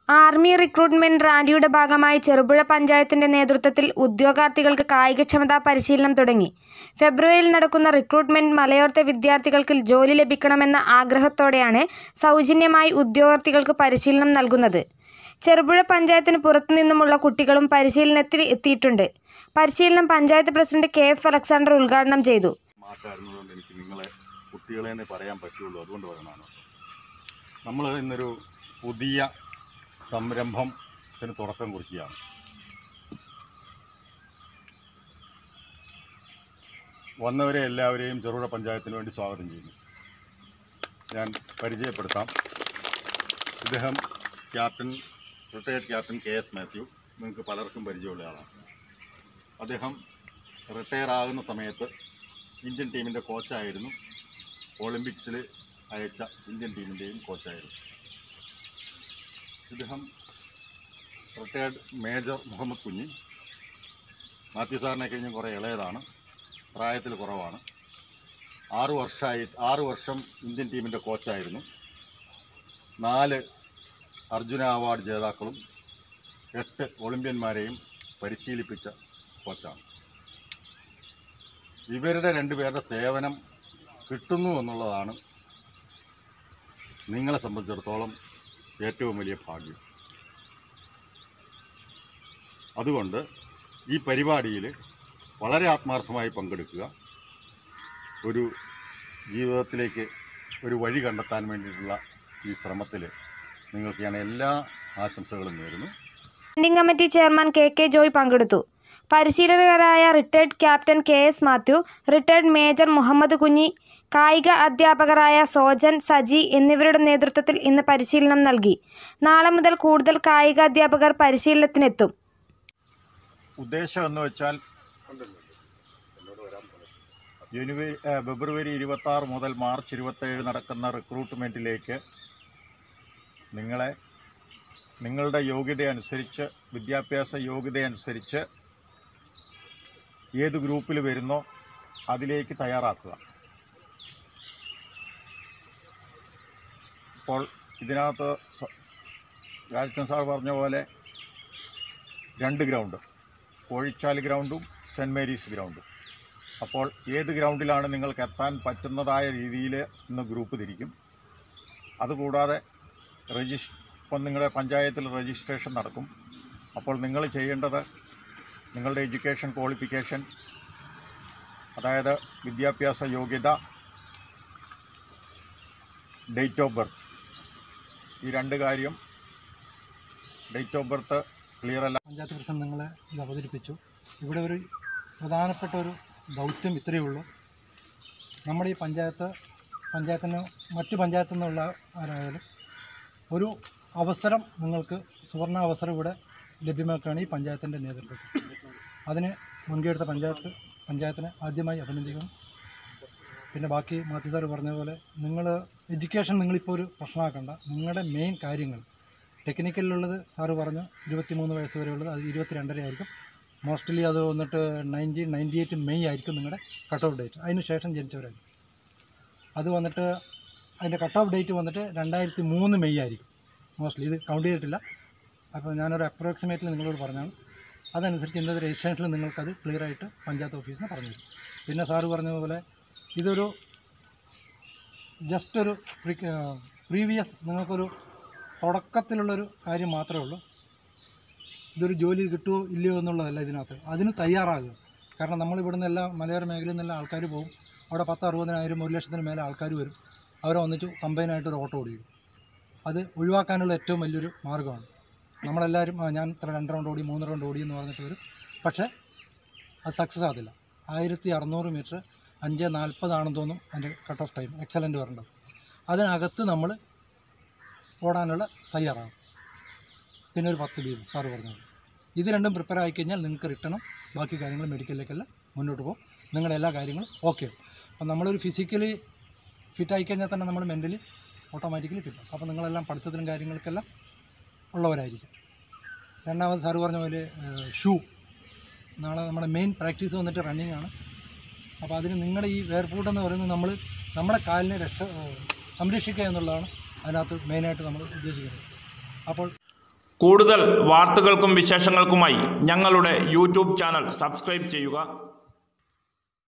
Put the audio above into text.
Army recruitment റാലിയുടെ ഭാഗമായി ചെറുപുഴ പഞ്ചായത്തിന്റെ നേതൃത്വത്തിൽ ഉദ്യോഗാർത്ഥികൾക്ക് കായികക്ഷമതാ പരിശീലനം തുടങ്ങി. ഫെബ്രുവരിയിൽ നടക്കുന്ന റിക്രൂട്ട്മെന്റ് മലയോരത്തെ വിദ്യാർത്ഥികൾക്ക് ജോലി ലഭിക്കണമെന്ന ആഗ്രഹത്തോടെയാണ് സൗജന്യമായി ഉദ്യോഗാർത്ഥികൾക്ക് പരിശീലനം നൽകുന്നത്. ചെറുപുഴ പഞ്ചായത്തിന് പുറത്തുനിന്നുമുള്ള കുട്ടികളും പരിശീലനത്തിന് എത്തിയിട്ടുണ്ട്. പരിശീലനം panchayat president K. F. Alexander ഉദ്ഘാടനം ചെയ്തു. മാഷായിരുന്നതുകൊണ്ട് എനിക്ക് നിങ്ങളെ കുട്ടികളെ തന്നെ പറയാൻ പറ്റുള്ളൂ അതുകൊണ്ട് പറയണതാണ് നമ്മൾ ഇന്നൊരു പുതിയ സംരംഭത്തിന് തുടക്കം കുറിക്കുകയാണ് വന്നവരെ എല്ലാവരെയും ചെറുപുഴ പഞ്ചായത്തിന് വേണ്ടി സ്വാഗതം ചെയ്യുന്നു ഞാൻ പരിചയപ്പെടുത്താം ഇദ്ദേഹം captain retired captain K S Mathew നിങ്ങൾക്ക് പലർക്കും പരിചയമുള്ള ആളാണ് അദ്ദേഹം റിട്ടയർ ആകുന്ന സമയത്ത് ഇന്ത്യൻ ടീമിൻ്റെ കോച്ചായിരുന്നു ഒളിമ്പിക്സിൽ അയച്ച ഇന്ത്യൻ ടീമിൻ്റെയും കോച്ചായിരുന്നു ഇദ്ദേഹം റിട്ടയർഡ് മേജർ മുഹമ്മദ് കുഞ്ഞി മാത്യു സാറിനെ കഴിഞ്ഞും കുറേ ഇളയതാണ് പ്രായത്തിൽ കുറവാണ് ആറു വർഷമായി ആറു വർഷം ഇന്ത്യൻ ടീമിൻ്റെ കോച്ചായിരുന്നു നാല് അർജുന അവാർഡ് ജേതാക്കളും എട്ട് ഒളിമ്പ്യന്മാരെയും പരിശീലിപ്പിച്ച കോച്ചാണ് ഇവരുടെ രണ്ടുപേരുടെ സേവനം കിട്ടുന്നു എന്നുള്ളതാണ് നിങ്ങളെ സംബന്ധിച്ചിടത്തോളം ഏറ്റവും വലിയ ഭാഗ്യം അതുകൊണ്ട് ഈ പരിപാടിയിൽ വളരെ ആത്മാർത്ഥമായി പങ്കെടുക്കുക ഒരു ജീവിതത്തിലേക്ക് ഒരു വഴി കണ്ടെത്താൻ വേണ്ടിയിട്ടുള്ള ഈ ശ്രമത്തിൽ നിങ്ങൾക്ക് ഞാൻ എല്ലാ ആശംസകളും നേരുന്നു standing committee chairman K. K. Joy പങ്കെടുത്തു. പരിശീലകരായ retired captain K. S. Mathew, retired major Muhammad Kunhi, കായിക അധ്യാപകരായ സോജൻ, സജി എന്നിവരുടെ നേതൃത്വത്തിൽ ഇന്ന് പരിശീലനം നൽകി. നാളെ മുതൽ കൂടുതൽ കായികാധ്യാപകർ പരിശീലനത്തിനെത്തും. ഉദ്ദേശം എന്ന് വെച്ചാൽ ജനുവരി ഏഹ് ഫെബ്രുവരി ഇരുപത്തി ആറ് മുതൽ മാർച്ച് ഇരുപത്തേഴ് നടക്കുന്ന റിക്രൂട്ട്മെൻറ്റിലേക്ക് നിങ്ങളെ നിങ്ങളുടെ യോഗ്യത അനുസരിച്ച് വിദ്യാഭ്യാസ യോഗ്യത അനുസരിച്ച് ഏത് ഗ്രൂപ്പിൽ വരുന്നോ അതിലേക്ക് തയ്യാറാക്കുക ഇപ്പോൾ ഇതിനകത്ത് സ- രാജൻ സാർ പറഞ്ഞ പോലെ രണ്ട് ഗ്രൗണ്ട് കോഴിച്ചാൽ ഗ്രൗണ്ടും സെൻറ്റ് മേരീസ് ഗ്രൗണ്ടും അപ്പോൾ ഏത് ഗ്രൗണ്ടിലാണ് നിങ്ങൾക്ക് എത്താൻ പറ്റുന്നതായ രീതിയിൽ ഇന്ന് ഗ്രൂപ്പ് തിരിക്കും അതുകൂടാതെ രജിസ് ഇപ്പം നിങ്ങളുടെ പഞ്ചായത്തിൽ രജിസ്ട്രേഷൻ നടക്കും അപ്പോൾ നിങ്ങൾ ചെയ്യേണ്ടത് നിങ്ങളുടെ എഡ്യൂക്കേഷൻ ക്വാളിഫിക്കേഷൻ അതായത് വിദ്യാഭ്യാസ യോഗ്യത ഡേറ്റ് ഓഫ് ബർത്ത് ഈ രണ്ട് കാര്യം ഡേറ്റ് ഓഫ് ബർത്ത് ക്ലിയർ അല്ല പഞ്ചായത്ത് പ്രസിഡന്റ് നിങ്ങളെ ഇത് അവതരിപ്പിച്ചു ഇവിടെ ഒരു പ്രധാനപ്പെട്ട ഒരു ദൗത്യം ഇത്രയേ ഉള്ളൂ നമ്മുടെ ഈ പഞ്ചായത്ത് പഞ്ചായത്തിന് മറ്റ് പഞ്ചായത്തിൽ നിന്നുള്ള ആരായാലും ഒരു അവസരം നിങ്ങൾക്ക് സുവർണ അവസരം ഇവിടെ ലഭ്യമാക്കുകയാണ് ഈ പഞ്ചായത്തിൻ്റെ നേതൃത്വത്തിൽ അതിന് മുൻകൈയെടുത്ത പഞ്ചായത്ത് പഞ്ചായത്തിനെ ആദ്യമായി അഭിനന്ദിക്കുന്നു പിന്നെ ബാക്കി മാത്യു സാറ് പറഞ്ഞ പോലെ നിങ്ങൾ എഡ്യൂക്കേഷൻ നിങ്ങളിപ്പോൾ ഒരു പ്രശ്നമാക്കണ്ട നിങ്ങളുടെ മെയിൻ കാര്യങ്ങൾ ടെക്നിക്കലിലുള്ളത് സാറ് പറഞ്ഞു ഇരുപത്തിമൂന്ന് വയസ്സ് വരെയുള്ളത് അത് ഇരുപത്തിരണ്ടര ആയിരിക്കും മോസ്റ്റ്ലി അത് വന്നിട്ട് നയൻറ്റീൻ നയൻറ്റി എയ്റ്റ് മെയ് ആയിരിക്കും നിങ്ങളുടെ കട്ട് ഓഫ് ഡേറ്റ് അതിന് ശേഷം ജനിച്ചവരായിരിക്കും അത് വന്നിട്ട് അതിൻ്റെ കട്ട് ഓഫ് ഡേറ്റ് വന്നിട്ട് രണ്ടായിരത്തി മൂന്ന് മെയ് ആയിരിക്കും മോസ്റ്റ്ലി ഇത് കൗണ്ട് ചെയ്തിട്ടില്ല അപ്പോൾ ഞാനൊരു അപ്രോക്സിമേറ്റ്ലി നിങ്ങളോട് പറഞ്ഞാണ് അതനുസരിച്ച് ഇന്നത്തെ രജിസ്ട്രേഷനിൽ നിങ്ങൾക്കത് ക്ലിയറായിട്ട് പഞ്ചായത്ത് ഓഫീസിൽ നിന്ന് പറഞ്ഞു തരും പിന്നെ സാറ് പറഞ്ഞതുപോലെ ഇതൊരു ജസ്റ്റ് ഒരു പ്രീവിയസ് നിങ്ങൾക്കൊരു തുടക്കത്തിലുള്ളൊരു കാര്യം മാത്രമേ ഉള്ളൂ ഇതൊരു ജോലി കിട്ടുമോ ഇല്ലയോ എന്നുള്ളതല്ല ഇതിനകത്ത് അതിന് തയ്യാറാകുക കാരണം നമ്മൾ ഇവിടുന്ന് എല്ലാ മലയോര മേഖലയിൽ നിന്നെല്ലാം ആൾക്കാർ പോകും അവിടെ പത്ത് അറുപതിനായിരം ഒരു ലക്ഷത്തിന് മേലെ ആൾക്കാർ വരും അവരെ ഒന്നിച്ച് കമ്പൈനായിട്ട് ഒരു ഓട്ടോ ഓടിക്കും അത് ഒഴിവാക്കാനുള്ള ഏറ്റവും വലിയൊരു മാർഗ്ഗമാണ് നമ്മളെല്ലാവരും ആ, ഞാൻ ഇത്ര രണ്ട് റൗണ്ട് ഓടി മൂന്ന് റൗണ്ട് ഓടി എന്ന് പറഞ്ഞിട്ട് വരും പക്ഷേ അത് സക്സസ് ആകത്തില്ല ആയിരത്തി അറുന്നൂറ് മീറ്റർ അഞ്ച് നാൽപ്പതാണെന്ന് തോന്നും അതിൻ്റെ കട്ട് ഓഫ് ടൈം എക്സലൻ്റ് വരേണ്ടത് അതിനകത്ത് നമ്മൾ ഓടാനുള്ള തയ്യാറാണ് പിന്നെ ഒരു പത്ത് ലീവ് സാറ് പറഞ്ഞത് ഇത് രണ്ടും പ്രിപ്പയർ ആയിക്കഴിഞ്ഞാൽ നിങ്ങൾക്ക് റിട്ടണും ബാക്കി കാര്യങ്ങൾ മെഡിക്കലിലേക്കെല്ലാം മുന്നോട്ട് പോകും നിങ്ങളുടെ എല്ലാ കാര്യങ്ങളും ഓക്കെ അപ്പം നമ്മളൊരു ഫിസിക്കലി ഫിറ്റ് ആയിക്കഴിഞ്ഞാൽ തന്നെ നമ്മൾ മെൻ്റലി ഓട്ടോമാറ്റിക്കലി ഫിറ്റ് അപ്പോൾ നിങ്ങളെല്ലാം പഠിത്തത്തിനും കാര്യങ്ങൾക്കെല്ലാം ഉള്ളവരായിരിക്കും രണ്ടാമത് സാറ് പറഞ്ഞ പോലെ ഷൂ നാളെ നമ്മുടെ മെയിൻ പ്രാക്ടീസ് വന്നിട്ട് റണ്ണിങ് ആണ് അപ്പോൾ അതിന് നിങ്ങളുടെ ഈ വേർപൂട്ട് എന്ന് പറയുന്നത് നമ്മൾ നമ്മുടെ കാലിനെ രക്ഷ ഏഹ് സംരക്ഷിക്കുക എന്നുള്ളതാണ് അതിനകത്ത് മെയിനായിട്ട് നമ്മൾ ഉദ്ദേശിക്കുന്നത് അപ്പോൾ കൂടുതൽ വാർത്തകൾക്കും വിശേഷങ്ങൾക്കുമായി ഞങ്ങളുടെ യൂട്യൂബ് ചാനൽ സബ്സ്ക്രൈബ് ചെയ്യുക